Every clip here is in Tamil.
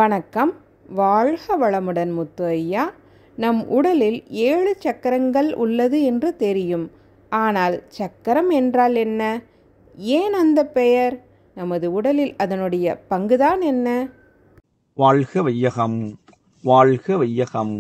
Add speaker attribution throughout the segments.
Speaker 1: வணக்கம் வாழ்க வளமுடன் முத்து ஐயா நம் உடலில் ஏழு சக்கரங்கள் உள்ளது என்று தெரியும் ஆனால் சக்கரம் என்றால் என்ன ஏன் அந்த பெயர் நமது உடலில் அதனுடைய பங்குதான் என்ன
Speaker 2: வாழ்க வையகம் வாழ்க வையகம்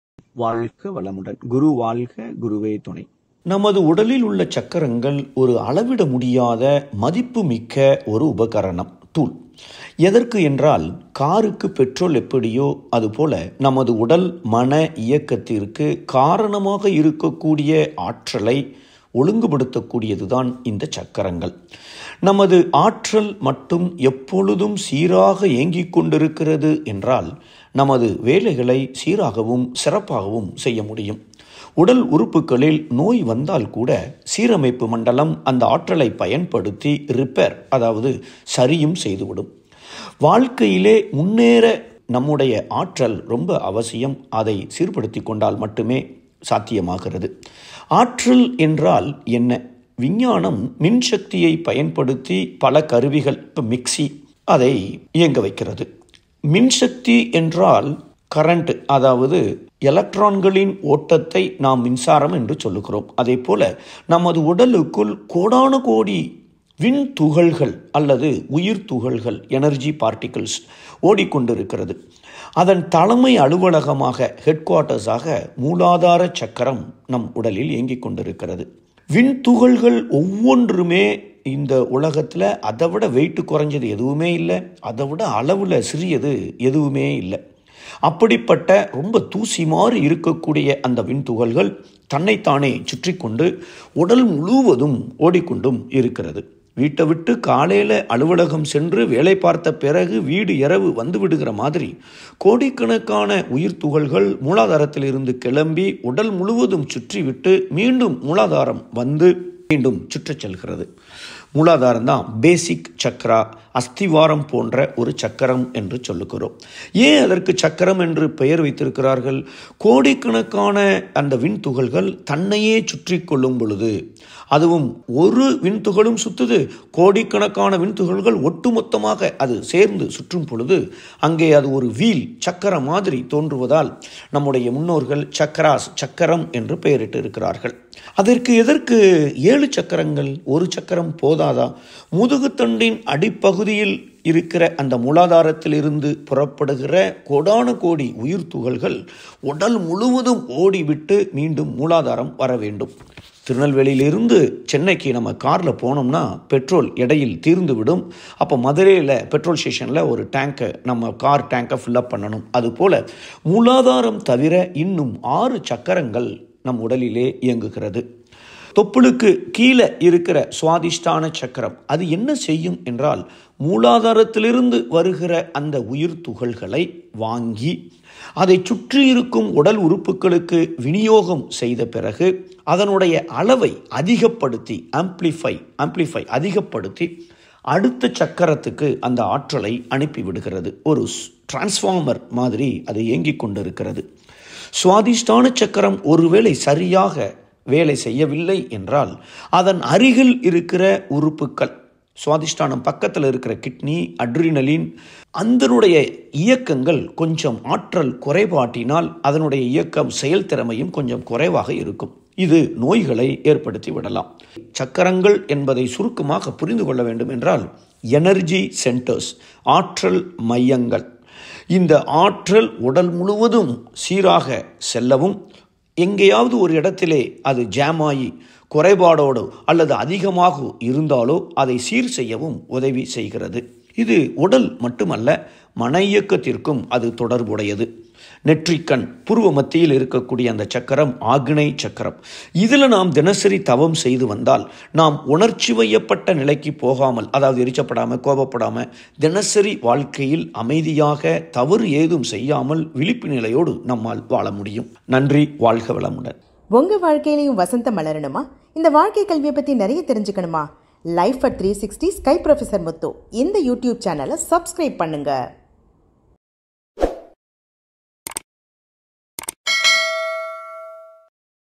Speaker 2: வாழ்க வளமுடன் குரு வாழ்க குருவே துணை
Speaker 3: நமது உடலில் உள்ள சக்கரங்கள் ஒரு அளவிட முடியாத மதிப்புமிக்க ஒரு உபகரணம் டூல் எதற்கு என்றால் காருக்கு பெட்ரோல் எப்படியோ அதுபோல நமது உடல் மன இயக்கத்திற்கு காரணமாக இருக்கக்கூடிய ஆற்றலை ஒழுங்குபடுத்தக்கூடியதுதான் இந்த சக்கரங்கள் நமது ஆற்றல் மட்டும் எப்பொழுதும் சீராக இயங்கிக் கொண்டிருக்கிறது என்றால் நமது வேலைகளை சீராகவும் சிறப்பாகவும் செய்ய முடியும் உடல் உறுப்புகளில் நோய் வந்தால் கூட சீரமைப்பு மண்டலம் அந்த ஆற்றலை பயன்படுத்தி ரிப்பேர் அதாவது சரியும் செய்துவிடும் வாழ்க்கையிலே முன்னேற நம்முடைய ஆற்றல் ரொம்ப அவசியம் அதை சீர்படுத்தி கொண்டால் மட்டுமே சாத்தியமாகிறது ஆற்றல் என்றால் என்ன விஞ்ஞானம் மின்சக்தியை பயன்படுத்தி பல கருவிகள் இப்போ மிக்சி அதை இயங்க வைக்கிறது மின்சக்தி என்றால் கரண்ட் அதாவது எலக்ட்ரான்களின் ஓட்டத்தை நாம் மின்சாரம் என்று சொல்லுகிறோம் அதே போல நமது உடலுக்குள் கோடான கோடி விண் துகள்கள் அல்லது உயிர் துகள்கள் எனர்ஜி பார்ட்டிகிள்ஸ் ஓடிக்கொண்டிருக்கிறது அதன் தலைமை அலுவலகமாக ஹெட் குவார்ட்டர்ஸாக மூலாதார சக்கரம் நம் உடலில் இயங்கிக் கொண்டிருக்கிறது விண்துகள்கள் ஒவ்வொன்றுமே இந்த உலகத்தில் அதை விட வெயிட் குறைஞ்சது எதுவுமே இல்லை அதை விட அளவில் சிறியது எதுவுமே இல்லை அப்படிப்பட்ட ரொம்ப தூசி மாறி இருக்கக்கூடிய அந்த விண்துகள்கள் தன்னைத்தானே சுற்றி கொண்டு உடல் முழுவதும் ஓடிக்கொண்டும் இருக்கிறது வீட்டை விட்டு காலையில் அலுவலகம் சென்று வேலை பார்த்த பிறகு வீடு இரவு வந்து விடுகிற மாதிரி கோடிக்கணக்கான உயிர் துகள்கள் மூலாதாரத்திலிருந்து கிளம்பி உடல் முழுவதும் சுற்றிவிட்டு மீண்டும் மூலாதாரம் வந்து மீண்டும் சுற்றச் செல்கிறது மூலாதாரம் தான் பேசிக் சக்கரா அஸ்திவாரம் போன்ற ஒரு சக்கரம் என்று சொல்லுகிறோம் ஏன் அதற்கு சக்கரம் என்று பெயர் வைத்திருக்கிறார்கள் கோடிக்கணக்கான அந்த விண்துகள்கள் தன்னையே சுற்றி கொள்ளும் பொழுது அதுவும் ஒரு விண்துகளும் சுத்துது கோடிக்கணக்கான விண்துகள்கள் ஒட்டுமொத்தமாக அது சேர்ந்து சுற்றும் பொழுது அங்கே அது ஒரு வீல் சக்கர மாதிரி தோன்றுவதால் நம்முடைய முன்னோர்கள் சக்கராஸ் சக்கரம் என்று பெயரிட்டு இருக்கிறார்கள் அதற்கு எதற்கு ஏழு சக்கரங்கள் ஒரு சக்கரம் போதாதா முதுகுத்தண்டின் அடிப்பகுதியில் இருக்கிற அந்த மூலாதாரத்திலிருந்து புறப்படுகிற கோடான கோடி உயிர் துகள்கள் உடல் முழுவதும் ஓடிவிட்டு மீண்டும் மூலாதாரம் வர வேண்டும் திருநெல்வேலியிலிருந்து சென்னைக்கு நம்ம காரில் போனோம்னா பெட்ரோல் இடையில் தீர்ந்து விடும் அப்போ மதுரையில் பெட்ரோல் ஸ்டேஷனில் ஒரு டேங்கை நம்ம கார் டேங்கை ஃபில்லப் பண்ணணும் அதுபோல் மூலாதாரம் தவிர இன்னும் ஆறு சக்கரங்கள் நம் உடலிலே இயங்குகிறது தொப்புளுக்கு கீழே இருக்கிற சுவாதிஷ்டான சக்கரம் அது என்ன செய்யும் என்றால் மூலாதாரத்திலிருந்து வருகிற அந்த உயிர் துகள்களை வாங்கி அதை சுற்றி இருக்கும் உடல் உறுப்புகளுக்கு விநியோகம் செய்த பிறகு அதனுடைய அளவை அதிகப்படுத்தி ஆம்ப்ளிஃபை ஆம்ப்ளிஃபை அதிகப்படுத்தி அடுத்த சக்கரத்துக்கு அந்த ஆற்றலை அனுப்பிவிடுகிறது ஒரு டிரான்ஸ்ஃபார்மர் மாதிரி அது இயங்கிக் கொண்டிருக்கிறது சுவாதிஷ்டான சக்கரம் ஒருவேளை சரியாக வேலை செய்யவில்லை என்றால் அதன் அருகில் இருக்கிற உறுப்புக்கள் சுவாதிஷ்டானம் பக்கத்தில் இருக்கிற கிட்னி அட்ரினலின் அதனுடைய இயக்கங்கள் கொஞ்சம் ஆற்றல் குறைபாட்டினால் அதனுடைய இயக்கம் செயல்திறமையும் கொஞ்சம் குறைவாக இருக்கும் இது நோய்களை ஏற்படுத்தி விடலாம் சக்கரங்கள் என்பதை சுருக்கமாக புரிந்து கொள்ள வேண்டும் என்றால் எனர்ஜி சென்டர்ஸ் ஆற்றல் மையங்கள் இந்த ஆற்றல் உடல் முழுவதும் சீராக செல்லவும் எங்கேயாவது ஒரு இடத்திலே அது ஜாம் ஆகி குறைபாடோடு அல்லது அதிகமாக இருந்தாலோ அதை சீர் செய்யவும் உதவி செய்கிறது இது உடல் மட்டுமல்ல மன இயக்கத்திற்கும் அது தொடர்புடையது நெற்றிக்கண் புருவ மத்தியில் இருக்கக்கூடிய அந்த சக்கரம் ஆக்னை சக்கரம் இதில் நாம் தினசரி தவம் செய்து வந்தால் நாம் உணர்ச்சி வயப்பட்ட நிலைக்கு போகாமல் அதாவது எரிச்சப்படாமல் கோபப்படாமல் தினசரி வாழ்க்கையில் அமைதியாக தவறு ஏதும் செய்யாமல் விழிப்பு நிலையோடு நம்மால் வாழ முடியும் நன்றி வாழ்க வளமுடன்
Speaker 4: உங்க வாழ்க்கையிலையும் வசந்தம் மலரணுமா இந்த வாழ்க்கை கல்வியை பத்தி நிறைய தெரிஞ்சுக்கணுமா life at three sixty sky professor Muthu இந்த யூடியூப் சேனலை சப்ஸ்கிரைப் பண்ணுங்க